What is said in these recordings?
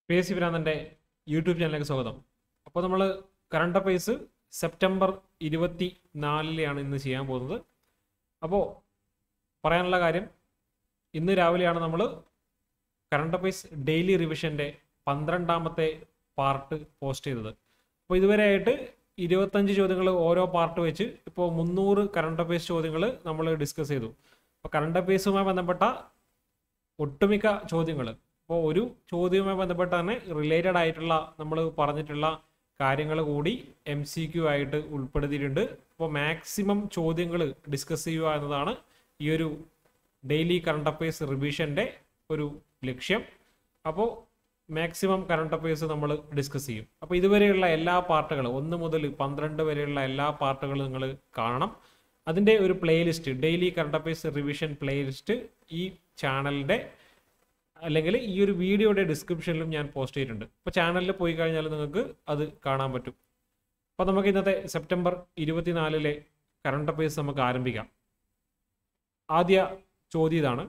P S C ഭ്രാന്തൻ്റെ YouTube ചാനലിലേക്ക് സ്വാഗതം അപ്പോൾ നമ്മൾ കറണ്ട് അഫയേഴ്സ് സെപ്റ്റംബർ ഇരുപത്തി നാലിലെയാണ് ഇന്ന് ചെയ്യാൻ പോകുന്നത് അപ്പോൾ പറയാനുള്ള കാര്യം ഇന്ന് രാവിലെയാണ് നമ്മൾ കറണ്ട് അഫയേഴ്സ് ഡെയിലി റിവിഷൻ്റെ പന്ത്രണ്ടാമത്തെ പാർട്ട് പോസ്റ്റ് ചെയ്തത് അപ്പോൾ ഇതുവരെയായിട്ട് ഇരുപത്തഞ്ച് ചോദ്യങ്ങൾ ഓരോ പാർട്ട് വെച്ച് ഇപ്പോൾ മുന്നൂറ് കറണ്ട് അഫയേഴ്സ് ചോദ്യങ്ങൾ നമ്മൾ ഡിസ്കസ് ചെയ്തു അപ്പോൾ കറണ്ട് അഫയേഴ്സുമായി ബന്ധപ്പെട്ട ഒട്ടുമിക്ക ചോദ്യങ്ങൾ അപ്പോൾ ഒരു ചോദ്യവുമായി ബന്ധപ്പെട്ട് തന്നെ റിലേറ്റഡ് ആയിട്ടുള്ള നമ്മൾ പറഞ്ഞിട്ടുള്ള കാര്യങ്ങൾ കൂടി എം സി ക്യു ആയിട്ട് ഉൾപ്പെടുത്തിയിട്ടുണ്ട് അപ്പോൾ മാക്സിമം ചോദ്യങ്ങൾ ഡിസ്കസ് ചെയ്യുക എന്നതാണ് ഈ ഒരു ഡെയിലി കറണ്ട് അഫയേഴ്സ് റിവിഷൻ്റെ ഒരു ലക്ഷ്യം അപ്പോൾ മാക്സിമം കറണ്ട് അഫയേഴ്സ് നമ്മൾ ഡിസ്കസ് ചെയ്യും അപ്പോൾ ഇതുവരെയുള്ള എല്ലാ പാർട്ടുകളും ഒന്ന് മുതൽ പന്ത്രണ്ട് വരെയുള്ള എല്ലാ പാർട്ടുകളും നിങ്ങൾ കാണണം അതിൻ്റെ ഒരു playlist daily current affairs revision playlist ഈ ചാനലിൻ്റെ അല്ലെങ്കിൽ ഈ ഒരു വീഡിയോയുടെ ഡിസ്ക്രിപ്ഷനിലും ഞാൻ പോസ്റ്റ് ചെയ്തിട്ടുണ്ട് അപ്പോൾ ചാനലിൽ പോയി കഴിഞ്ഞാൽ നിങ്ങൾക്ക് അത് കാണാൻ പറ്റും അപ്പോൾ നമുക്ക് ഇന്നത്തെ സെപ്റ്റംബർ ഇരുപത്തിനാലിലെ കറണ്ട് അഫയേഴ്സ് നമുക്ക് ആരംഭിക്കാം ആദ്യ ചോദ്യം ഇതാണ്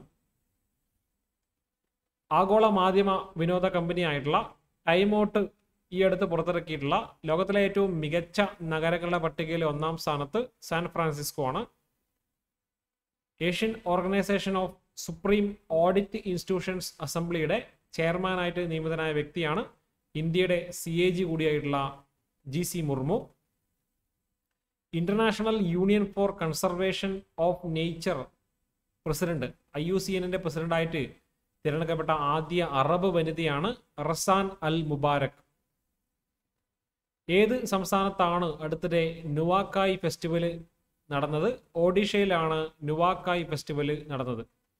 ആഗോള മാധ്യമ വിനോദ കമ്പനി ആയിട്ടുള്ള ടൈമൗട്ട് ഈ അടുത്ത് പുറത്തിറക്കിയിട്ടുള്ള ലോകത്തിലെ ഏറ്റവും മികച്ച നഗരങ്ങളുടെ പട്ടികയിൽ ഒന്നാം സ്ഥാനത്ത് സാൻ ഫ്രാൻസിസ്കോ ആണ് Asian organisation of supreme audit institutions അസംബ്ലിയുടെ ചെയർമാനായിട്ട് നിയമിതനായ വ്യക്തിയാണ് ഇന്ത്യയുടെ സി എ ജി കൂടിയായിട്ടുള്ള G C Murmu international union for conservation of nature president I U C എന്നിന്റെ പ്രസിഡന്റായിട്ട് തിരഞ്ഞെടുക്കപ്പെട്ട ആദ്യ അറബ് വനിതയാണ് റസാൻ അൽ മുബാരക് ഏത് സംസ്ഥാനത്താണ് അടുത്തിടെ നുവാക്കായ് ഫെസ്റ്റിവൽ നടന്നത് ഒഡീഷയിലാണ് നുവാക്കായ് ഫെസ്റ്റിവൽ നടന്നത്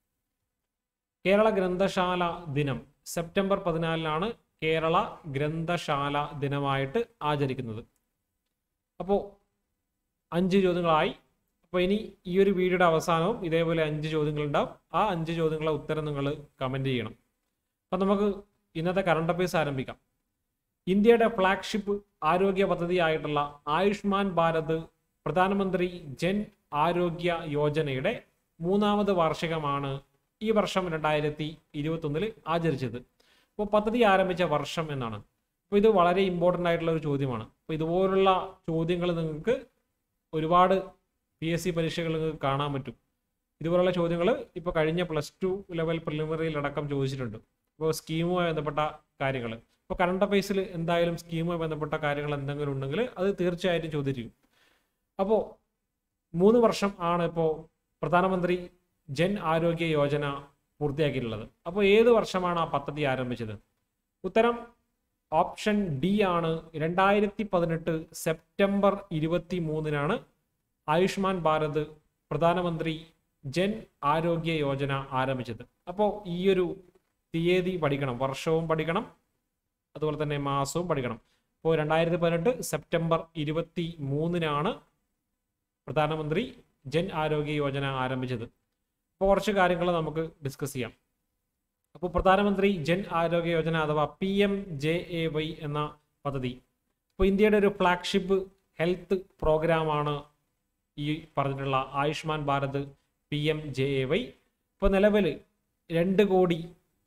കേരള ഗ്രന്ഥശാല ദിനം സെപ്റ്റംബർ പതിനാലിനാണ് കേരള ഗ്രന്ഥശാല ദിനമായിട്ട് ആചരിക്കുന്നത് അപ്പോൾ അഞ്ച് ചോദ്യങ്ങളായി അപ്പോൾ ഇനി ഈ ഒരു വീഡിയോയുടെ അവസാനവും ഇതേപോലെ അഞ്ച് ചോദ്യങ്ങളുണ്ടാവും ആ അഞ്ച് ചോദ്യങ്ങളെ ഉത്തരം നിങ്ങൾ കമൻറ്റ് ചെയ്യണം അപ്പം നമുക്ക് ഇന്നത്തെ കറണ്ട് അഫയേഴ്സ് ആരംഭിക്കാം ഇന്ത്യയുടെ ഫ്ലാഗ്ഷിപ്പ് ആരോഗ്യ പദ്ധതിയായിട്ടുള്ള ആയുഷ്മാൻ ഭാരത് പ്രധാനമന്ത്രി ജൻ ആരോഗ്യ യോജനയുടെ മൂന്നാമത് വാർഷികമാണ് ഈ വർഷം രണ്ടായിരത്തി ഇരുപത്തൊന്നിൽ ആചരിച്ചത് അപ്പോൾ പദ്ധതി ആരംഭിച്ച വർഷം എന്നാണ് അപ്പോൾ ഇത് വളരെ ഇമ്പോർട്ടൻ്റ് ആയിട്ടുള്ള ഒരു ചോദ്യമാണ് അപ്പോൾ ഇതുപോലുള്ള ചോദ്യങ്ങൾ നിങ്ങൾക്ക് ഒരുപാട് പി എസ് സി പരീക്ഷകൾ നിങ്ങൾക്ക് കാണാൻ പറ്റും ഇതുപോലുള്ള ചോദ്യങ്ങൾ ഇപ്പോൾ കഴിഞ്ഞ പ്ലസ് ടു ലെവൽ പ്രിലിമിനറിയിലടക്കം ചോദിച്ചിട്ടുണ്ട് അപ്പോൾ സ്കീമുമായി ബന്ധപ്പെട്ട കാര്യങ്ങൾ ഇപ്പോൾ കറണ്ട് അഫയേഴ്സിൽ എന്തായാലും സ്കീമുമായി ബന്ധപ്പെട്ട കാര്യങ്ങൾ എന്തെങ്കിലും ഉണ്ടെങ്കിൽ അത് തീർച്ചയായിട്ടും ചോദിച്ചിരിക്കും അപ്പോൾ മൂന്ന് വർഷം ആണ് ഇപ്പോൾ പ്രധാനമന്ത്രി ജൻ ആരോഗ്യ യോജന പൂർത്തിയാക്കിയിട്ടുള്ളത് അപ്പോൾ ഏത് വർഷമാണ് ആ പദ്ധതി ആരംഭിച്ചത് ഉത്തരം ഓപ്ഷൻ ഡി ആണ് രണ്ടായിരത്തി പതിനെട്ട് സെപ്റ്റംബർ ഇരുപത്തി മൂന്നിനാണ് ആയുഷ്മാൻ ഭാരത് പ്രധാനമന്ത്രി ജൻ ആരോഗ്യ യോജന ആരംഭിച്ചത് അപ്പോൾ ഈ ഒരു തീയതി പഠിക്കണം വർഷവും പഠിക്കണം അതുപോലെ തന്നെ മാസവും പഠിക്കണം അപ്പോൾ രണ്ടായിരത്തി പതിനെട്ട് സെപ്റ്റംബർ ഇരുപത്തി മൂന്നിനാണ് പ്രധാനമന്ത്രി ജൻ ആരോഗ്യ യോജന ആരംഭിച്ചത് അപ്പോൾ കുറച്ച് കാര്യങ്ങൾ നമുക്ക് ഡിസ്കസ് ചെയ്യാം അപ്പോൾ പ്രധാനമന്ത്രി ജൻ ആരോഗ്യ യോജന അഥവാ P M J A Y എന്ന പദ്ധതി ഇപ്പോൾ ഇന്ത്യയുടെ ഒരു ഫ്ലാഗ്ഷിപ്പ് ഹെൽത്ത് പ്രോഗ്രാമാണ് ഈ പറഞ്ഞിട്ടുള്ള Ayushman Bharat P M J A Y ഇപ്പോൾ നിലവിൽ രണ്ട് കോടി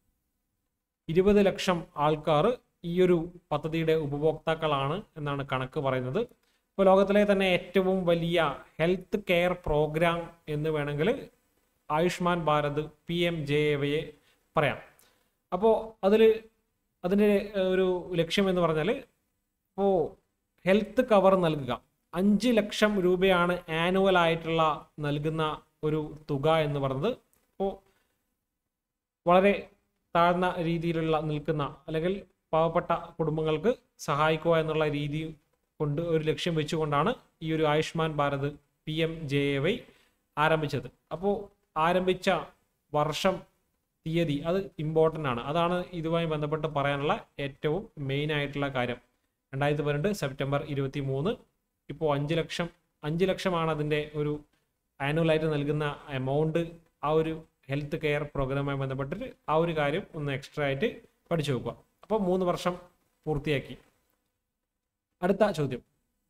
ഇരുപത് ലക്ഷം ആൾക്കാർ ഈ ഒരു പദ്ധതിയുടെ ഉപഭോക്താക്കളാണ് എന്നാണ് കണക്ക് പറയുന്നത് ഇപ്പോൾ ലോകത്തിലെ തന്നെ ഏറ്റവും വലിയ ഹെൽത്ത് കെയർ പ്രോഗ്രാം എന്ന് വേണമെങ്കിൽ Ayushman Bharat P M J A വൈയെ പറയാം അപ്പോൾ അതിൽ അതിൻ്റെ ഒരു ലക്ഷ്യം എന്ന് പറഞ്ഞാൽ ഇപ്പോൾ ഹെൽത്ത് കവർ നൽകുക അഞ്ച് ലക്ഷം രൂപയാണ് ആനുവൽ ആയിട്ടുള്ള നൽകുന്ന ഒരു തുക എന്ന് പറയുന്നത് അപ്പോൾ വളരെ താഴ്ന്ന രീതിയിലുള്ള നിൽക്കുന്ന അല്ലെങ്കിൽ പാവപ്പെട്ട കുടുംബങ്ങൾക്ക് സഹായിക്കുക എന്നുള്ള രീതി കൊണ്ട് ഒരു ലക്ഷ്യം വെച്ചുകൊണ്ടാണ് ഈ ഒരു Ayushman Bharat P M J A Y ആരംഭിച്ചത് അപ്പോൾ ആരംഭിച്ച വർഷം തീയതി അത് ഇമ്പോർട്ടൻ്റ് ആണ് അതാണ് ഇതുമായി ബന്ധപ്പെട്ട് പറയാനുള്ള ഏറ്റവും മെയിൻ ആയിട്ടുള്ള കാര്യം രണ്ടായിരത്തി പതിനെട്ട് സെപ്റ്റംബർ ഇരുപത്തി മൂന്ന് ഇപ്പോൾ അഞ്ച് ലക്ഷം അഞ്ച് ലക്ഷമാണ് അതിൻ്റെ ഒരു ആനുവലായിട്ട് നൽകുന്ന എമൗണ്ട് ആ ഒരു ഹെൽത്ത് കെയർ പ്രോഗ്രാമുമായി ബന്ധപ്പെട്ടിട്ട് ആ ഒരു കാര്യം ഒന്ന് എക്സ്ട്രാ ആയിട്ട് പഠിച്ചു വെക്കുക അപ്പോൾ മൂന്ന് വർഷം പൂർത്തിയാക്കി അടുത്ത ചോദ്യം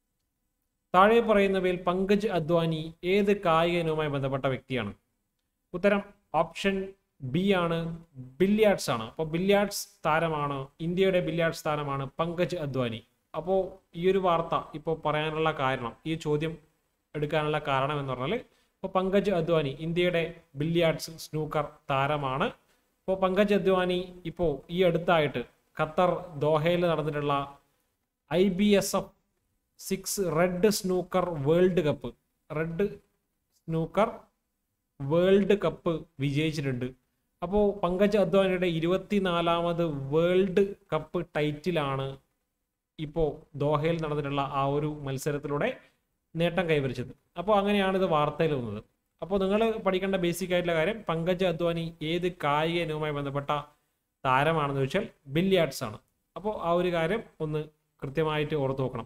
താഴെ പറയുന്നവയിൽ പങ്കജ് അദ്വാനി ഏത് കായിക ഇനവുമായി ബന്ധപ്പെട്ട വ്യക്തിയാണ് ഉത്തരം ഓപ്ഷൻ ബി ആണ് ബില്യാർഡ്സ് ആണ് അപ്പോൾ ബില്യാർഡ്സ് താരമാണ് ഇന്ത്യയുടെ ബില്യാർഡ്സ് താരമാണ് പങ്കജ് അദ്വാനി അപ്പോൾ ഈ ഒരു വാർത്ത ഇപ്പോൾ പറയാനുള്ള കാരണം ഈ ചോദ്യം എടുക്കാനുള്ള കാരണം എന്ന് പറഞ്ഞാൽ ഇപ്പോൾ പങ്കജ് അദ്വാനി ഇന്ത്യയുടെ ബില്യാർഡ്സ് സ്നൂക്കർ താരമാണ് ഇപ്പോൾ പങ്കജ് അദ്വാനി ഇപ്പോൾ ഈ അടുത്തായിട്ട് ഖത്തർ ദോഹയിൽ നടന്നിട്ടുള്ള I B S F six red snooker world cup red snooker world cup വിജയിച്ചിട്ടുണ്ട് അപ്പോൾ പങ്കജ് അദ്വാനിയുടെ ഇരുപത്തിനാലാമത് വേൾഡ് കപ്പ് ടൈറ്റിലാണ് ഇപ്പോൾ ദോഹയിൽ നടന്നിട്ടുള്ള ആ ഒരു മത്സരത്തിലൂടെ നേട്ടം കൈവരിച്ചത് അപ്പോൾ അങ്ങനെയാണ് ഇത് വാർത്തയിൽ വന്നത് അപ്പോൾ നിങ്ങൾ പഠിക്കേണ്ട ബേസിക് ആയിട്ടുള്ള കാര്യം പങ്കജ് അദ്വാനി ഏത് കായിക ഇനവുമായി ബന്ധപ്പെട്ട താരമാണെന്ന് ചോദിച്ചാൽ ബില്യാർഡ്സ് ആണ് അപ്പോൾ ആ ഒരു കാര്യം ഒന്ന് കൃത്യമായിട്ട് ഓർത്തു നോക്കണം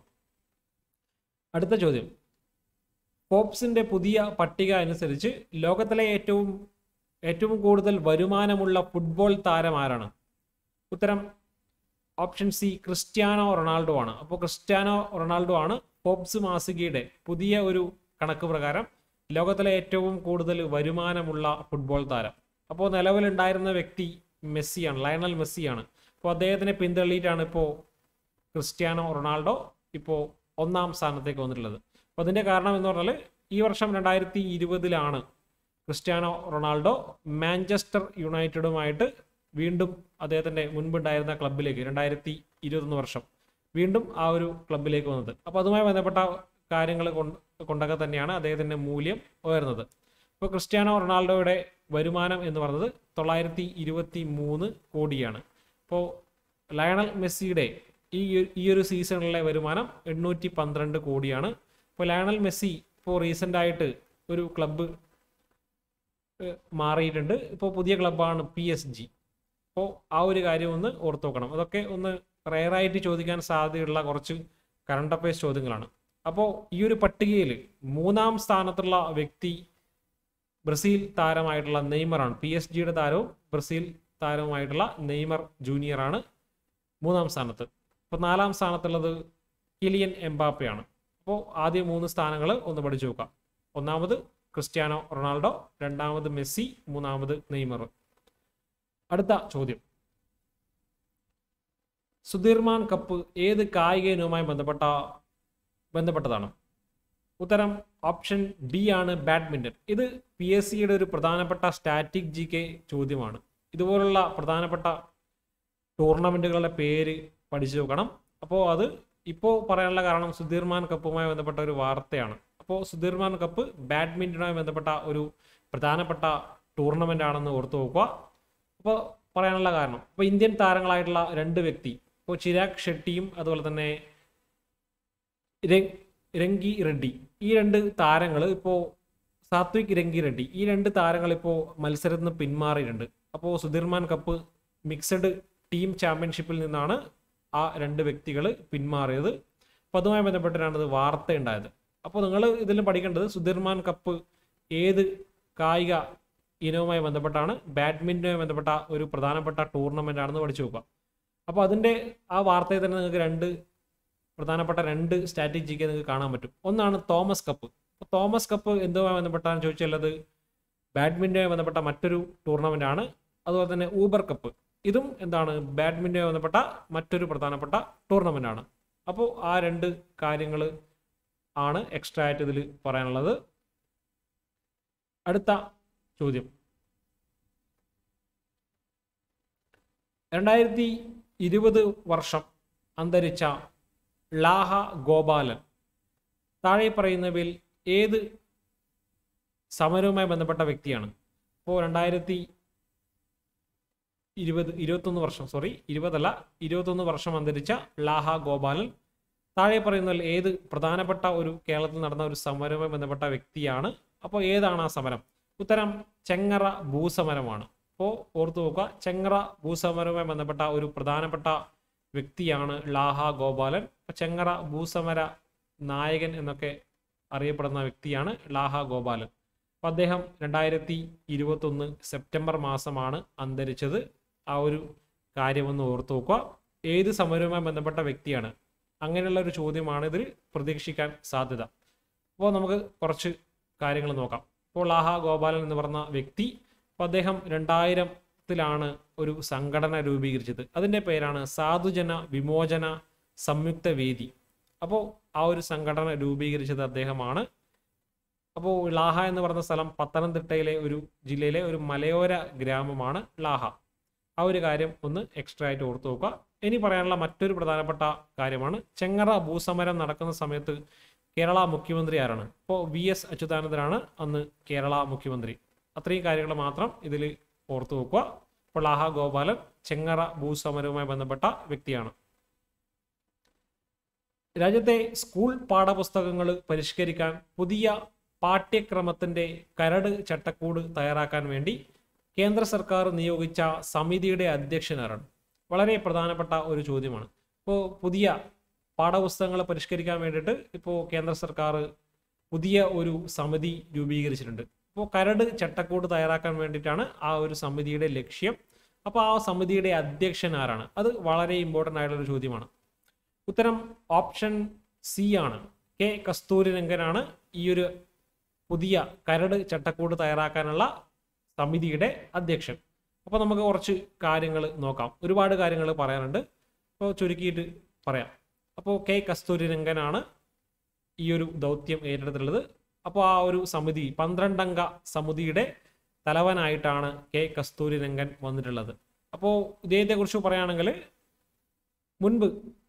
അടുത്ത ചോദ്യം ഫോബ്സിന്റെ പുതിയ പട്ടിക അനുസരിച്ച് ലോകത്തിലെ ഏറ്റവും ഏറ്റവും കൂടുതൽ വരുമാനമുള്ള ഫുട്ബോൾ താരം ആരാണ് ഉത്തരം ഓപ്ഷൻ സി ക്രിസ്ത്യാനോ റൊണാൾഡോ ആണ് അപ്പോൾ ക്രിസ്ത്യാനോ റൊണാൾഡോ ആണ് ഫോബ്സ് മാസികയുടെ പുതിയ ഒരു കണക്ക് പ്രകാരം ലോകത്തിലെ ഏറ്റവും കൂടുതൽ വരുമാനമുള്ള ഫുട്ബോൾ താരം അപ്പോൾ നിലവിലുണ്ടായിരുന്ന വ്യക്തി മെസ്സിയാണ് ലയണൽ മെസ്സിയാണ് അപ്പോൾ അദ്ദേഹത്തിനെ പിന്തള്ളിയിട്ടാണ് ഇപ്പോൾ ക്രിസ്ത്യാനോ റൊണാൾഡോ ഇപ്പോൾ ഒന്നാം സ്ഥാനത്തേക്ക് വന്നിട്ടുള്ളത് അപ്പോൾ അതിൻ്റെ കാരണം എന്ന് പറഞ്ഞാൽ ഈ വർഷം രണ്ടായിരത്തി ഇരുപതിലാണ് ക്രിസ്ത്യാനോ റൊണാൾഡോ മാഞ്ചസ്റ്റർ യുണൈറ്റഡുമായിട്ട് വീണ്ടും അദ്ദേഹത്തിൻ്റെ മുൻപുണ്ടായിരുന്ന ക്ലബിലേക്ക് രണ്ടായിരത്തി ഇരുപത്തൊന്ന് വർഷം വീണ്ടും ആ ഒരു ക്ലബിലേക്ക് വന്നത് അപ്പോൾ അതുമായി ബന്ധപ്പെട്ട കാര്യങ്ങൾ കൊണ്ട് കൊണ്ടൊക്കെ തന്നെയാണ് അദ്ദേഹത്തിൻ്റെ മൂല്യം ഉയർന്നത് ഇപ്പോൾ ക്രിസ്ത്യാനോ റൊണാൾഡോയുടെ വരുമാനം എന്ന് പറയുന്നത് തൊള്ളായിരത്തി ഇരുപത്തി മൂന്ന് കോടിയാണ് അപ്പോൾ ലയണൽ മെസ്സിയുടെ ഈ ഈ ഒരു സീസണിലെ വരുമാനം എണ്ണൂറ്റി പന്ത്രണ്ട് കോടിയാണ് ഇപ്പോൾ ലയണൽ മെസ്സി ഇപ്പോൾ റീസെൻ്റ് ആയിട്ട് ഒരു ക്ലബ്ബ് മാറിയിട്ടുണ്ട് ഇപ്പോൾ പുതിയ ക്ലബ്ബാണ് പി എസ് ജി അപ്പോൾ ആ ഒരു കാര്യം ഒന്ന് ഓർത്ത് നോക്കണം അതൊക്കെ ഒന്ന് റെയറായിട്ട് ചോദിക്കാൻ സാധ്യതയുള്ള കുറച്ച് കറണ്ട് അഫയേഴ്സ് ചോദ്യങ്ങളാണ് അപ്പോൾ ഈ ഒരു പട്ടികയിൽ മൂന്നാം സ്ഥാനത്തുള്ള വ്യക്തി ബ്രസീൽ താരമായിട്ടുള്ള നെയ്മറാണ് പി എസ് ജിയുടെ താരവും ബ്രസീൽ താരവുമായിട്ടുള്ള നെയ്മർ ജൂനിയറാണ് മൂന്നാം സ്ഥാനത്ത് അപ്പോൾ നാലാം സ്ഥാനത്തുള്ളത് കിലിയൻ എംബാപ്പയാണ് അപ്പോൾ ആദ്യ മൂന്ന് സ്ഥാനങ്ങൾ ഒന്ന് പഠിച്ചു നോക്കാം ഒന്നാമത് ക്രിസ്ത്യാനോ റൊണാൾഡോ രണ്ടാമത് മെസ്സി മൂന്നാമത് നെയ്മർ അടുത്ത ചോദ്യം സുധീർമാൻ കപ്പ് ഏത് കായിക ഇനവുമായി ബന്ധപ്പെട്ട ബന്ധപ്പെട്ടതാണ് ഉത്തരം ഓപ്ഷൻ ബി ആണ് ബാഡ്മിൻ്റൺ ഇത് പി എസ് സിയുടെ ഒരു പ്രധാനപ്പെട്ട സ്റ്റാറ്റിക് ജി കെ ചോദ്യമാണ് ഇതുപോലുള്ള പ്രധാനപ്പെട്ട ടൂർണമെൻറ്റുകളുടെ പേര് പഠിച്ചു നോക്കണം അപ്പോൾ അത് ഇപ്പോൾ പറയാനുള്ള കാരണം സുധീർമാൻ കപ്പുമായി ബന്ധപ്പെട്ട ഒരു വാർത്തയാണ് അപ്പോൾ സുധീർമാൻ കപ്പ് ബാഡ്മിൻ്റനുമായി ബന്ധപ്പെട്ട ഒരു പ്രധാനപ്പെട്ട ടൂർണമെൻ്റ് ആണെന്ന് ഓർത്തു നോക്കുക അപ്പോൾ പറയാനുള്ള കാരണം ഇപ്പോൾ ഇന്ത്യൻ താരങ്ങളായിട്ടുള്ള രണ്ട് വ്യക്തി ഇപ്പോൾ ചിരാഗ് ഷെട്ടിയും അതുപോലെ തന്നെ ര- രംഗി റെഡ്ഡി ഈ രണ്ട് താരങ്ങൾ ഇപ്പോൾ സാത്വിക് രംഗി റെഡ്ഡി ഈ രണ്ട് താരങ്ങൾ ഇപ്പോൾ മത്സരത്തിൽ നിന്ന് പിന്മാറിയിട്ടുണ്ട് അപ്പോൾ സുധീർമാൻ കപ്പ് മിക്സഡ് ടീം ചാമ്പ്യൻഷിപ്പിൽ നിന്നാണ് ആ രണ്ട് വ്യക്തികൾ പിന്മാറിയത് അപ്പോൾ അതുമായി ബന്ധപ്പെട്ടിട്ടാണ് ഇത് വാർത്ത ഉണ്ടായത് അപ്പോൾ നിങ്ങൾ ഇതിൽ പഠിക്കേണ്ടത് സുധീർമാൻ കപ്പ് ഏത് കായിക ഇനവുമായി ബന്ധപ്പെട്ടാണ് ബാഡ്മിൻ്റനുമായി ബന്ധപ്പെട്ട ഒരു പ്രധാനപ്പെട്ട ടൂർണമെൻ്റ് ആണെന്ന് പഠിച്ചു നോക്കുക അപ്പോൾ അതിൻ്റെ ആ വാർത്തയിൽ തന്നെ നിങ്ങൾക്ക് രണ്ട് പ്രധാനപ്പെട്ട രണ്ട് സ്ട്രാറ്റജിക്ക് നിങ്ങൾക്ക് കാണാൻ പറ്റും ഒന്നാണ് തോമസ് കപ്പ് അപ്പോൾ തോമസ് കപ്പ് എന്തുമായി ബന്ധപ്പെട്ടാണെന്ന് ചോദിച്ചാൽ അത് ബാഡ്മിൻ്റനുമായി ബന്ധപ്പെട്ട മറ്റൊരു ടൂർണമെൻ്റ് ആണ് അതുപോലെ തന്നെ ഊബർ കപ്പ് ഇതും എന്താണ് ബാഡ്മിൻ്റനുമായി ബന്ധപ്പെട്ട മറ്റൊരു പ്രധാനപ്പെട്ട ടൂർണമെൻ്റ് ആണ് അപ്പോൾ ആ രണ്ട് കാര്യങ്ങൾ ആണ് എക്സ്ട്രാ ആയിട്ട് ഇതിൽ പറയാനുള്ളത് അടുത്ത ചോദ്യം രണ്ടായിരത്തി ഇരുപത് വർഷം അന്തരിച്ച ലാഹ ഗോപാലൻ താഴെ പറയുന്നവയിൽ ഏത് സമരവുമായി ബന്ധപ്പെട്ട വ്യക്തിയാണ് ഇപ്പോൾ രണ്ടായിരത്തി ഇരുപത് ഇരുപത്തൊന്ന് വർഷം സോറി ഇരുപതല്ല ഇരുപത്തൊന്ന് വർഷം അന്തരിച്ച ലാഹ ഗോപാലൻ താഴെ പറയുന്നതിൽ ഏത് പ്രധാനപ്പെട്ട ഒരു കേരളത്തിൽ നടന്ന ഒരു സമരവുമായി ബന്ധപ്പെട്ട വ്യക്തിയാണ് അപ്പോൾ ഏതാണ് ആ സമരം ഉത്തരം ചെങ്ങറ ഭൂസമരമാണ് അപ്പോൾ ഓർത്തു നോക്കുക ചെങ്ങറ ഭൂസമരവുമായി ബന്ധപ്പെട്ട ഒരു പ്രധാനപ്പെട്ട വ്യക്തിയാണ് ലാഹ ഗോപാലൻ അപ്പോൾ ചെങ്ങറ ഭൂസമര നായകൻ എന്നൊക്കെ അറിയപ്പെടുന്ന വ്യക്തിയാണ് ലാഹ ഗോപാലൻ അപ്പോൾ അദ്ദേഹം രണ്ടായിരത്തി ഇരുപത്തൊന്ന് സെപ്റ്റംബർ മാസമാണ് അന്തരിച്ചത് ആ ഒരു കാര്യമൊന്ന് ഓർത്തു നോക്കുക ഏത് സമരവുമായി ബന്ധപ്പെട്ട വ്യക്തിയാണ് അങ്ങനെയുള്ള ഒരു ചോദ്യമാണ് ഇതിൽ പ്രതീക്ഷിക്കാൻ സാധ്യത അപ്പോൾ നമുക്ക് കുറച്ച് കാര്യങ്ങൾ നോക്കാം ഇപ്പോൾ ലാഹ ഗോപാലൻ എന്ന് പറഞ്ഞ വ്യക്തി അപ്പോൾ അദ്ദേഹം രണ്ടായിരത്തിലാണ് ഒരു സംഘടന രൂപീകരിച്ചത് അതിൻ്റെ പേരാണ് സാധുജന വിമോചന സംയുക്ത വേദി അപ്പോൾ ആ ഒരു സംഘടന രൂപീകരിച്ചത് അദ്ദേഹമാണ് അപ്പോൾ ലാഹ എന്ന് പറയുന്ന സ്ഥലം പത്തനംതിട്ടയിലെ ഒരു ജില്ലയിലെ ഒരു മലയോര ഗ്രാമമാണ് ലാഹ ആ ഒരു കാര്യം ഒന്ന് എക്സ്ട്രാ ആയിട്ട് ഓർത്ത് നോക്കുക ഇനി പറയാനുള്ള മറ്റൊരു പ്രധാനപ്പെട്ട കാര്യമാണ് ചെങ്ങറ ഭൂസമരം നടക്കുന്ന സമയത്ത് കേരള മുഖ്യമന്ത്രി ആരാണ് ഇപ്പോൾ വി എസ് അച്യുതാനന്ദനാണ് അന്ന് കേരള മുഖ്യമന്ത്രി അത്രയും കാര്യങ്ങൾ മാത്രം ഇതിൽ ഓർത്തു വെക്കുക ഇപ്പോൾ ലാഹ ഗോപാലൻ ചെങ്ങറ ഭൂസമരവുമായി ബന്ധപ്പെട്ട വ്യക്തിയാണ് രാജ്യത്തെ സ്കൂൾ പാഠപുസ്തകങ്ങൾ പരിഷ്കരിക്കാൻ പുതിയ പാഠ്യക്രമത്തിന്റെ കരട് ചട്ടക്കൂട് തയ്യാറാക്കാൻ വേണ്ടി കേന്ദ്ര സർക്കാർ നിയോഗിച്ച സമിതിയുടെ അധ്യക്ഷനാരാണ് വളരെ പ്രധാനപ്പെട്ട ഒരു ചോദ്യമാണ് ഇപ്പോൾ പുതിയ പാഠപുസ്തകങ്ങൾ പരിഷ്കരിക്കാൻ വേണ്ടിയിട്ട് ഇപ്പോൾ കേന്ദ്ര സർക്കാർ പുതിയ ഒരു സമിതി രൂപീകരിച്ചിട്ടുണ്ട് അപ്പോൾ കരട് ചട്ടക്കൂട് തയ്യാറാക്കാൻ വേണ്ടിയിട്ടാണ് ആ ഒരു സമിതിയുടെ ലക്ഷ്യം അപ്പോൾ ആ സമിതിയുടെ അധ്യക്ഷൻ ആരാണ് അത് വളരെ ഇമ്പോർട്ടൻ്റ് ആയിട്ടുള്ള ഒരു ചോദ്യമാണ് ഉത്തരം ഓപ്ഷൻ സി ആണ് കെ കസ്തൂരിരംഗനാണ് ഈ ഒരു പുതിയ കരട് ചട്ടക്കൂട് തയ്യാറാക്കാനുള്ള സമിതിയുടെ അധ്യക്ഷൻ അപ്പോൾ നമുക്ക് കുറച്ച് കാര്യങ്ങൾ നോക്കാം ഒരുപാട് കാര്യങ്ങൾ പറയാനുണ്ട് അപ്പോൾ ചുരുക്കിയിട്ട് പറയാം അപ്പോൾ കെ കസ്തൂരിരംഗനാണ് ഈ ഒരു ദൗത്യം ഏറ്റെടുത്തിട്ടുള്ളത് അപ്പോൾ ആ ഒരു സമിതി പന്ത്രണ്ടംഗ സമിതിയുടെ തലവനായിട്ടാണ് കെ കസ്തൂരിരംഗൻ വന്നിട്ടുള്ളത് അപ്പോൾ ഇദ്ദേഹത്തെക്കുറിച്ച് പറയുകയാണെങ്കിൽ മുൻപ്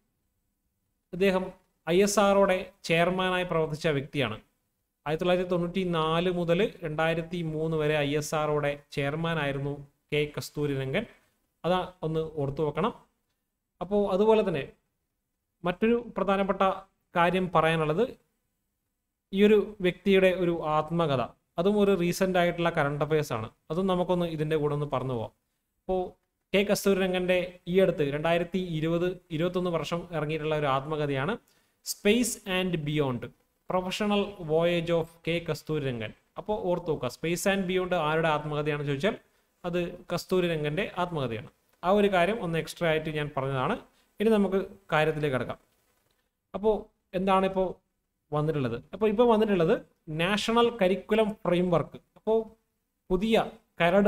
ഇദ്ദേഹം ഐ എസ് ആറോടെ ചെയർമാനായി പ്രവർത്തിച്ച വ്യക്തിയാണ് ആയിരത്തി തൊള്ളായിരത്തി തൊണ്ണൂറ്റി നാല് മുതൽ രണ്ടായിരത്തി മൂന്ന് വരെ ഐ എസ് ആറോടെ ചെയർമാനായിരുന്നു കെ കസ്തൂരിരംഗൻ അതാ ഒന്ന് ഓർത്തു വെക്കണം അപ്പോൾ അതുപോലെ തന്നെ മറ്റൊരു പ്രധാനപ്പെട്ട കാര്യം പറയാനുള്ളത് ഈ ഒരു വ്യക്തിയുടെ ഒരു ആത്മകഥ അതും ഒരു റീസെൻ്റ് ആയിട്ടുള്ള കറണ്ട് അഫയേഴ്സ് ആണ് അതും നമുക്കൊന്ന് ഇതിൻ്റെ കൂടെ ഒന്ന് പറഞ്ഞു പോവാം അപ്പോൾ കെ കസ്തൂരിരംഗൻ്റെ ഈ അടുത്ത് രണ്ടായിരത്തി ഇരുപത് ഇരുപത്തൊന്ന് വർഷം ഇറങ്ങിയിട്ടുള്ള ഒരു ആത്മകഥയാണ് space and beyond professional voyage of K Kasturirangan അപ്പോൾ ഓർത്ത് നോക്കുക സ്പേസ് ആൻഡ് ബിയോണ്ട് ആരുടെ ആത്മകഥയാണെന്ന് ചോദിച്ചാൽ അത് കസ്തൂരിരംഗൻ്റെ ആത്മകഥയാണ് ആ ഒരു കാര്യം ഒന്ന് എക്സ്ട്രാ ആയിട്ട് ഞാൻ പറഞ്ഞതാണ് ഇനി നമുക്ക് കാര്യത്തിലേക്ക് കിടക്കാം അപ്പോൾ എന്താണ് ഇപ്പോൾ വന്നിട്ടുള്ളത് അപ്പോൾ ഇപ്പോൾ വന്നിട്ടുള്ളത് നാഷണൽ കരിക്കുലം ഫ്രെയിംവർക്ക് അപ്പോൾ പുതിയ കരട്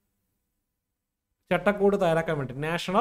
ചട്ടക്കൂട് തയ്യാറാക്കാൻ വേണ്ടി നാഷണൽ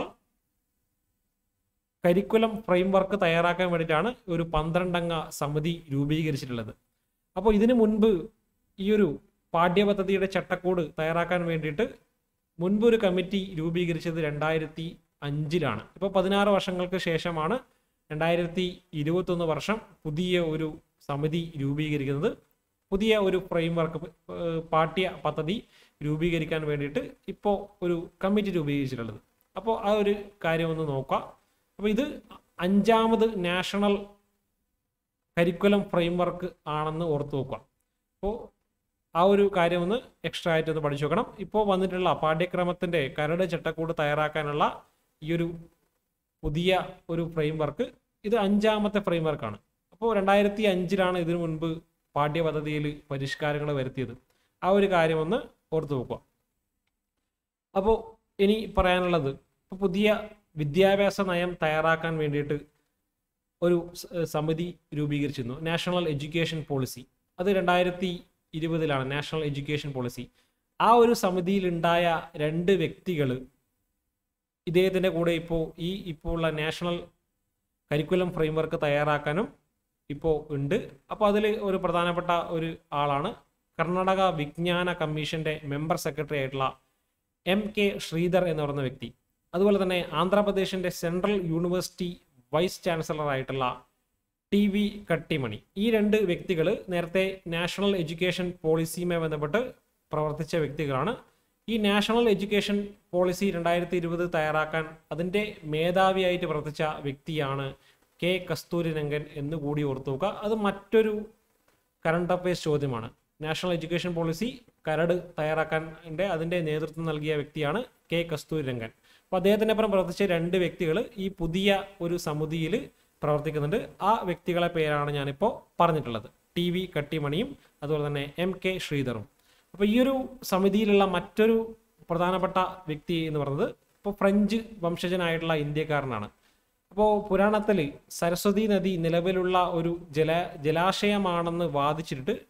കരിക്കുലം ഫ്രെയിംവർക്ക് തയ്യാറാക്കാൻ വേണ്ടിയിട്ടാണ് ഒരു പന്ത്രണ്ടംഗ സമിതി രൂപീകരിച്ചിട്ടുള്ളത് അപ്പോൾ ഇതിനു മുൻപ് ഈ ഒരു പാഠ്യപദ്ധതിയുടെ ചട്ടക്കൂട് തയ്യാറാക്കാൻ വേണ്ടിയിട്ട് മുൻപ് ഒരു കമ്മിറ്റി രൂപീകരിച്ചത് രണ്ടായിരത്തി അഞ്ചിലാണ് ഇപ്പോൾ പതിനാറ് വർഷങ്ങൾക്ക് ശേഷമാണ് രണ്ടായിരത്തി ഇരുപത്തൊന്ന് വർഷം പുതിയ ഒരു സമിതി രൂപീകരിക്കുന്നത് പുതിയ ഒരു ഫ്രെയിംവർക്ക് പാഠ്യ പദ്ധതി രൂപീകരിക്കാൻ വേണ്ടിയിട്ട് ഇപ്പോൾ ഒരു കമ്മിറ്റി രൂപീകരിച്ചിട്ടുള്ളത് അപ്പോൾ ആ ഒരു കാര്യം ഒന്ന് നോക്കാം അപ്പോൾ ഇത് അഞ്ചാമത് നാഷണൽ കരിക്കുലം ഫ്രെയിംവർക്ക് ആണെന്ന് ഓർത്ത് നോക്കുക അപ്പോൾ ആ ഒരു കാര്യം ഒന്ന് എക്സ്ട്രാ ആയിട്ട് ഒന്ന് പഠിച്ചു നോക്കണം ഇപ്പോൾ വന്നിട്ടുള്ള പാഠ്യക്രമത്തിൻ്റെ കരട് ചട്ടക്കൂട് തയ്യാറാക്കാനുള്ള ഈ ഒരു പുതിയ ഒരു ഫ്രെയിംവർക്ക് ഇത് അഞ്ചാമത്തെ ഫ്രെയിംവർക്കാണ് അപ്പോൾ രണ്ടായിരത്തി അഞ്ചിലാണ് ഇതിനു മുൻപ് പാഠ്യപദ്ധതിയിൽ പരിഷ്കാരങ്ങൾ വരുത്തിയത് ആ ഒരു കാര്യം ഒന്ന് ഓർത്ത് വെക്കുക അപ്പോൾ ഇനി പറയാനുള്ളത് ഇപ്പോൾ പുതിയ വിദ്യാഭ്യാസ നയം തയ്യാറാക്കാൻ വേണ്ടിയിട്ട് ഒരു സ- സമിതി രൂപീകരിച്ചിരുന്നു നാഷണൽ എഡ്യൂക്കേഷൻ പോളിസി അത് രണ്ടായിരത്തി ഇരുപതിലാണ് നാഷണൽ എഡ്യൂക്കേഷൻ പോളിസി ആ ഒരു സമിതിയിലുണ്ടായ രണ്ട് വ്യക്തികൾ ഇദ്ദേഹത്തിൻ്റെ കൂടെ ഇപ്പോൾ ഈ ഇപ്പോൾ ഉള്ള നാഷണൽ കരിക്കുലം ഫ്രെയിംവർക്ക് തയ്യാറാക്കാനും ഇപ്പോൾ ഉണ്ട് അപ്പോൾ അതിൽ ഒരു പ്രധാനപ്പെട്ട ഒരു ആളാണ് കർണാടക വിജ്ഞാന കമ്മീഷൻ്റെ മെമ്പർ സെക്രട്ടറി ആയിട്ടുള്ള എം കെ ശ്രീധർ എന്ന് പറയുന്ന വ്യക്തി അതുപോലെ തന്നെ ആന്ധ്രാപ്രദേശിൻ്റെ സെൻട്രൽ യൂണിവേഴ്സിറ്റി വൈസ് ചാൻസലർ ആയിട്ടുള്ള ടി വി കട്ടിമണി ഈ രണ്ട് വ്യക്തികൾ നേരത്തെ നാഷണൽ എഡ്യൂക്കേഷൻ പോളിസിയുമായി ബന്ധപ്പെട്ട് പ്രവർത്തിച്ച വ്യക്തികളാണ് ഈ നാഷണൽ എഡ്യൂക്കേഷൻ പോളിസി രണ്ടായിരത്തി ഇരുപത് തയ്യാറാക്കാൻ അതിൻ്റെ മേധാവിയായിട്ട് പ്രവർത്തിച്ച വ്യക്തിയാണ് കെ കസ്തൂരിരംഗൻ എന്ന് കൂടി ഓർത്തു നോക്കുക അത് മറ്റൊരു കറണ്ട് അഫയേഴ്സ് ചോദ്യമാണ് നാഷണൽ എഡ്യൂക്കേഷൻ പോളിസി കരട് തയ്യാറാക്കാൻ അതിൻ്റെ നേതൃത്വം നൽകിയ വ്യക്തിയാണ് കെ കസ്തൂരിരംഗൻ അപ്പോൾ അദ്ദേഹത്തിനൊപ്പം പ്രവർത്തിച്ച രണ്ട് വ്യക്തികൾ ഈ പുതിയ ഒരു സമിതിയിൽ പ്രവർത്തിക്കുന്നുണ്ട് ആ വ്യക്തികളെ പേരാണ് ഞാനിപ്പോൾ പറഞ്ഞിട്ടുള്ളത് ടി വി കട്ടിമണിയും അതുപോലെ തന്നെ എം കെ ശ്രീധറും അപ്പോൾ ഈ ഒരു സമിതിയിലുള്ള മറ്റൊരു പ്രധാനപ്പെട്ട വ്യക്തി എന്ന് പറയുന്നത് ഇപ്പോൾ ഫ്രഞ്ച് വംശജനായിട്ടുള്ള ഇന്ത്യക്കാരനാണ് അപ്പോൾ പുരാണത്തിൽ സരസ്വതി നദി നിലവിലുള്ള ഒരു ജല ജലാശയമാണെന്ന് വാദിച്ചിട്ട്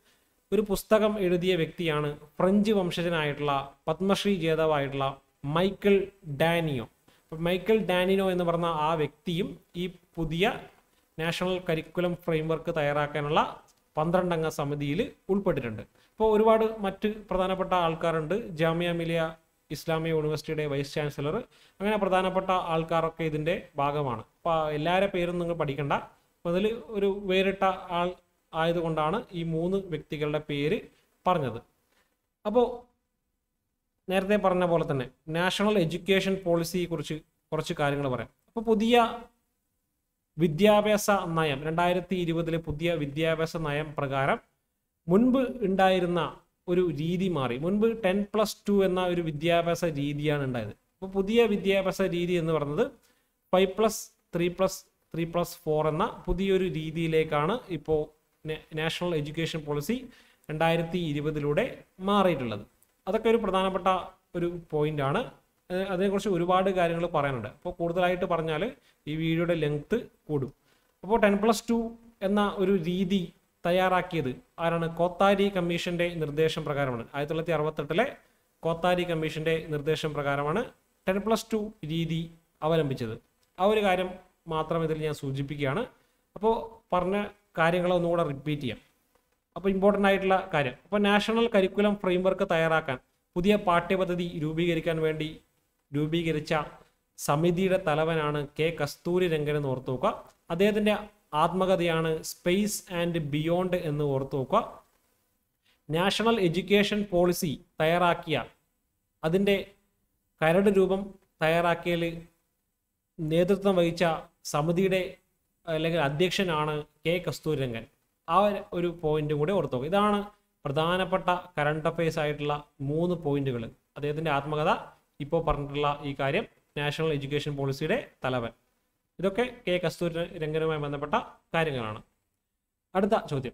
ഒരു പുസ്തകം എഴുതിയ വ്യക്തിയാണ് ഫ്രഞ്ച് വംശജനായിട്ടുള്ള പത്മശ്രീ ജേതാവായിട്ടുള്ള മൈക്കിൾ ഡാനിയോ അപ്പോൾ മൈക്കിൾ ഡാനിനോ എന്ന് പറഞ്ഞ ആ വ്യക്തിയും ഈ പുതിയ നാഷണൽ കരിക്കുലം ഫ്രെയിംവർക്ക് തയ്യാറാക്കാനുള്ള പന്ത്രണ്ടംഗ സമിതിയിൽ ഉൾപ്പെട്ടിട്ടുണ്ട് അപ്പോൾ ഒരുപാട് മറ്റ് പ്രധാനപ്പെട്ട ആൾക്കാരുണ്ട് ജാമിയ മിലിയ ഇസ്ലാമിയ യൂണിവേഴ്സിറ്റിയുടെ വൈസ് ചാൻസലർ അങ്ങനെ പ്രധാനപ്പെട്ട ആൾക്കാരൊക്കെ ഇതിൻ്റെ ഭാഗമാണ് അപ്പോൾ എല്ലാവരുടെ പേരും നിങ്ങൾ പഠിക്കണ്ട അപ്പോൾ അതിൽ ഒരു വേറിട്ട ആൾ ആയതുകൊണ്ടാണ് ഈ മൂന്ന് വ്യക്തികളുടെ പേര് പറഞ്ഞത് അപ്പോൾ നേരത്തെ പറഞ്ഞ പോലെ തന്നെ നാഷണൽ എഡ്യൂക്കേഷൻ പോളിസിയെ കുറിച്ച് കുറച്ച് കാര്യങ്ങൾ പറയാം അപ്പോൾ പുതിയ വിദ്യാഭ്യാസ നയം രണ്ടായിരത്തി ഇരുപതിലെ പുതിയ വിദ്യാഭ്യാസ നയം പ്രകാരം മുൻപ് ഉണ്ടായിരുന്ന ഒരു രീതി മാറി മുൻപ് ടെൻ പ്ലസ് ടു എന്ന ഒരു വിദ്യാഭ്യാസ രീതിയാണ് ഉണ്ടായത് അപ്പോൾ പുതിയ വിദ്യാഭ്യാസ രീതി എന്ന് പറയുന്നത് five plus three plus three plus four എന്ന പുതിയൊരു രീതിയിലേക്കാണ് ഇപ്പോൾ നാഷണൽ എഡ്യൂക്കേഷൻ പോളിസി രണ്ടായിരത്തി ഇരുപതിലൂടെ മാറിയിട്ടുള്ളത് അതൊക്കെ ഒരു പ്രധാനപ്പെട്ട ഒരു പോയിന്റാണ് ഏഹ് അതിനെക്കുറിച്ച് ഒരുപാട് കാര്യങ്ങൾ പറയാനുണ്ട് അപ്പോൾ കൂടുതലായിട്ട് പറഞ്ഞാൽ ഈ വീഡിയോയുടെ ലെങ്ത്ത് കൂടും അപ്പോൾ ടെൻ പ്ലസ് ടു എന്ന ഒരു രീതി തയ്യാറാക്കിയത് ആരാണ് കോത്താരി കമ്മീഷന്റെ നിർദ്ദേശം പ്രകാരമാണ് ആയിരത്തി തൊള്ളായിരത്തി അറുപത്തെട്ടിലെ കോത്താരി കമ്മീഷന്റെ നിർദ്ദേശം പ്രകാരമാണ് ടെൻ പ്ലസ് ടു രീതി അവലംബിച്ചത് ആ ഒരു കാര്യം മാത്രം ഇതിൽ ഞാൻ സൂചിപ്പിക്കുകയാണ് അപ്പോൾ പറഞ്ഞ കാര്യങ്ങൾ ഒന്നുകൂടെ റിപ്പീറ്റ് ചെയ്യാം അപ്പോൾ ഇമ്പോർട്ടൻ്റ് ആയിട്ടുള്ള കാര്യം അപ്പോൾ നാഷണൽ കരിക്കുലം ഫ്രെയിംവർക്ക് തയ്യാറാക്കാൻ പുതിയ പാഠ്യപദ്ധതി രൂപീകരിക്കാൻ വേണ്ടി രൂപീകരിച്ച സമിതിയുടെ തലവനാണ് കെ കസ്തൂരി രംഗൻ എന്ന് ഓർത്തു നോക്കുക അദ്ദേഹത്തിൻ്റെ ആത്മകഥയാണ് സ്പേസ് ആൻഡ് ബിയോണ്ട് എന്ന് ഓർത്തു നോക്കുക നാഷണൽ എഡ്യൂക്കേഷൻ പോളിസി തയ്യാറാക്കിയ അതിൻ്റെ കരട് രൂപം തയ്യാറാക്കിയതിൽ നേതൃത്വം വഹിച്ച സമിതിയുടെ അല്ലെങ്കിൽ അധ്യക്ഷനാണ് കെ കസ്തൂരംഗൻ ആ ഒരു പോയിന്റും കൂടെ ഓർത്തു നോക്കുക ഇതാണ് പ്രധാനപ്പെട്ട കറണ്ട് അഫയേഴ്സ് ആയിട്ടുള്ള മൂന്ന് പോയിന്റുകൾ അദ്ദേഹത്തിൻ്റെ ആത്മകഥ ഇപ്പോൾ പറഞ്ഞിട്ടുള്ള ഈ കാര്യം നാഷണൽ എഡ്യൂക്കേഷൻ പോളിസിയുടെ തലവൻ ഇതൊക്കെ കെ കസ്തൂരി രംഗനുമായി ബന്ധപ്പെട്ട കാര്യങ്ങളാണ് അടുത്ത ചോദ്യം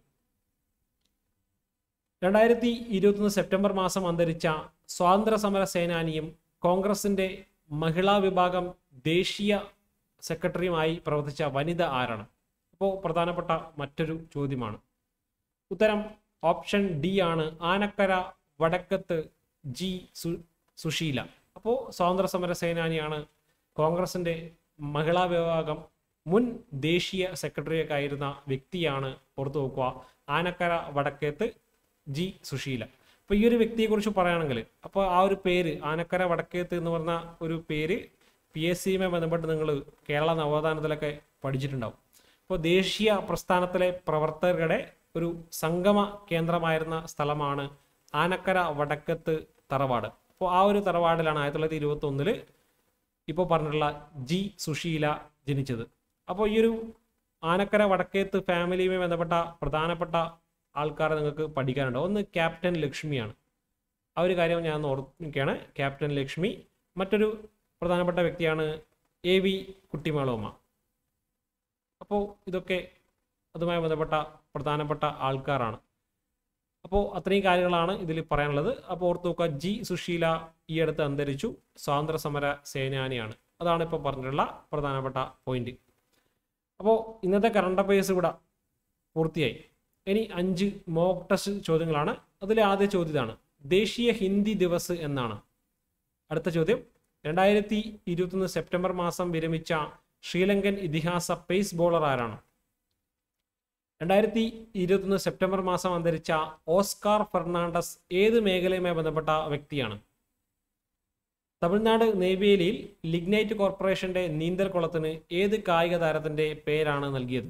രണ്ടായിരത്തി ഇരുപത്തൊന്ന് സെപ്റ്റംബർ മാസം അന്തരിച്ച സ്വാതന്ത്ര്യ സമര സേനാനിയും കോൺഗ്രസിന്റെ മഹിളാ വിഭാഗം ദേശീയ സെക്രട്ടറിയുമായി പ്രവർത്തിച്ച വനിത ആരാണ് അപ്പോൾ പ്രധാനപ്പെട്ട മറ്റൊരു ചോദ്യമാണ് ഉത്തരം ഓപ്ഷൻ ഡി ആണ് ആനക്കര വടക്കത്ത് ജി സു സുശീല അപ്പോൾ സ്വാതന്ത്ര്യ സമര സേനാനിയാണ് കോൺഗ്രസിന്റെ മഹിളാ വിഭാഗം മുൻ ദേശീയ സെക്രട്ടറിയൊക്കെ ആയിരുന്ന വ്യക്തിയാണ് പുറത്തു നോക്കുക ആനക്കര വടക്കേത്ത് ജി സുശീല അപ്പോൾ ഈ ഒരു വ്യക്തിയെക്കുറിച്ച് പറയുകയാണെങ്കിൽ അപ്പോൾ ആ ഒരു പേര് ആനക്കര വടക്കേത്ത് എന്ന് പറഞ്ഞ ഒരു പേര് പി എസ് സിയുമായി ബന്ധപ്പെട്ട് നിങ്ങൾ കേരള നവോത്ഥാനത്തിലൊക്കെ പഠിച്ചിട്ടുണ്ടാവും അപ്പോൾ ദേശീയ പ്രസ്ഥാനത്തിലെ പ്രവർത്തകരുടെ ഒരു സംഗമ കേന്ദ്രമായിരുന്ന സ്ഥലമാണ് ആനക്കര വടക്കത്ത് തറവാട് അപ്പോൾ ആ ഒരു തറവാടിലാണ് ആയിരത്തി തൊള്ളായിരത്തി ഇരുപത്തി ഒന്നില് ഇപ്പോൾ പറഞ്ഞിട്ടുള്ള ജി സുശീല ജനിച്ചത് അപ്പോൾ ഈ ഒരു ആനക്കര വടക്കേത്ത് ഫാമിലിയുമായി ബന്ധപ്പെട്ട പ്രധാനപ്പെട്ട ആൾക്കാരെ നിങ്ങൾക്ക് പഠിക്കാനുണ്ട് ഒന്ന് ക്യാപ്റ്റൻ ലക്ഷ്മിയാണ് ആ ഒരു കാര്യം ഞാൻ ഒന്ന് ഓർമ്മിക്കുകയാണ് ക്യാപ്റ്റൻ ലക്ഷ്മി മറ്റൊരു പ്രധാനപ്പെട്ട വ്യക്തിയാണ് എ വി കുട്ടിമേളോമ്മ അപ്പോൾ ഇതൊക്കെ അതുമായി ബന്ധപ്പെട്ട പ്രധാനപ്പെട്ട ആൾക്കാരാണ് അപ്പോൾ അത്രയും കാര്യങ്ങളാണ് ഇതിൽ പറയാനുള്ളത് അപ്പോൾ ഓർത്ത് നോക്കുക ജി സുശീല ഈ അടുത്ത് അന്തരിച്ചു സ്വാതന്ത്ര്യ സമര സേനാനിയാണ് അതാണ് ഇപ്പോൾ പറഞ്ഞിട്ടുള്ള പ്രധാനപ്പെട്ട പോയിന്റ് അപ്പോൾ ഇന്നത്തെ കറണ്ട് അഫയേഴ്സ് ഇവിടെ പൂർത്തിയായി ഇനി അഞ്ച് മോക്ക് ടെസ്റ്റ് ചോദ്യങ്ങളാണ് അതിൽ ആദ്യ ചോദ്യം ഇതാണ് ദേശീയ ഹിന്ദി ദിവസ് എന്നാണ് അടുത്ത ചോദ്യം രണ്ടായിരത്തി ഇരുപത്തൊന്ന് സെപ്റ്റംബർ മാസം വിരമിച്ച ശ്രീലങ്കൻ ഇതിഹാസ പേസ് ബോളർ ആരാണ് രണ്ടായിരത്തി ഇരുപത്തൊന്ന് സെപ്റ്റംബർ മാസം അന്തരിച്ച ഓസ്കാർ ഫെർണാണ്ടസ് ഏത് മേഖലയുമായി ബന്ധപ്പെട്ട വ്യക്തിയാണ് തമിഴ്നാട് നെയ്വേലിയിൽ ലിഗ്നൈറ്റ് കോർപ്പറേഷന്റെ നീന്തൽക്കുളത്തിന് ഏത് കായിക താരത്തിന്റെ പേരാണ് നൽകിയത്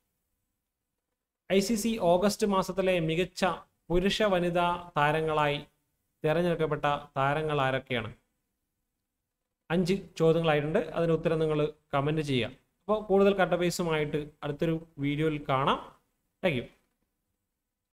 ഐ സി സി ഓഗസ്റ്റ് മാസത്തിലെ മികച്ച പുരുഷ വനിതാ താരങ്ങളായി തിരഞ്ഞെടുക്കപ്പെട്ട താരങ്ങൾ ആരൊക്കെയാണ് അഞ്ച് ചോദ്യങ്ങളായിട്ടുണ്ട് അതിന് ഉത്തരം നിങ്ങൾ കമൻറ്റ് ചെയ്യുക അപ്പോൾ കൂടുതൽ കട്ടപേസുമായിട്ട് അടുത്തൊരു വീഡിയോയിൽ കാണാം താങ്ക് യു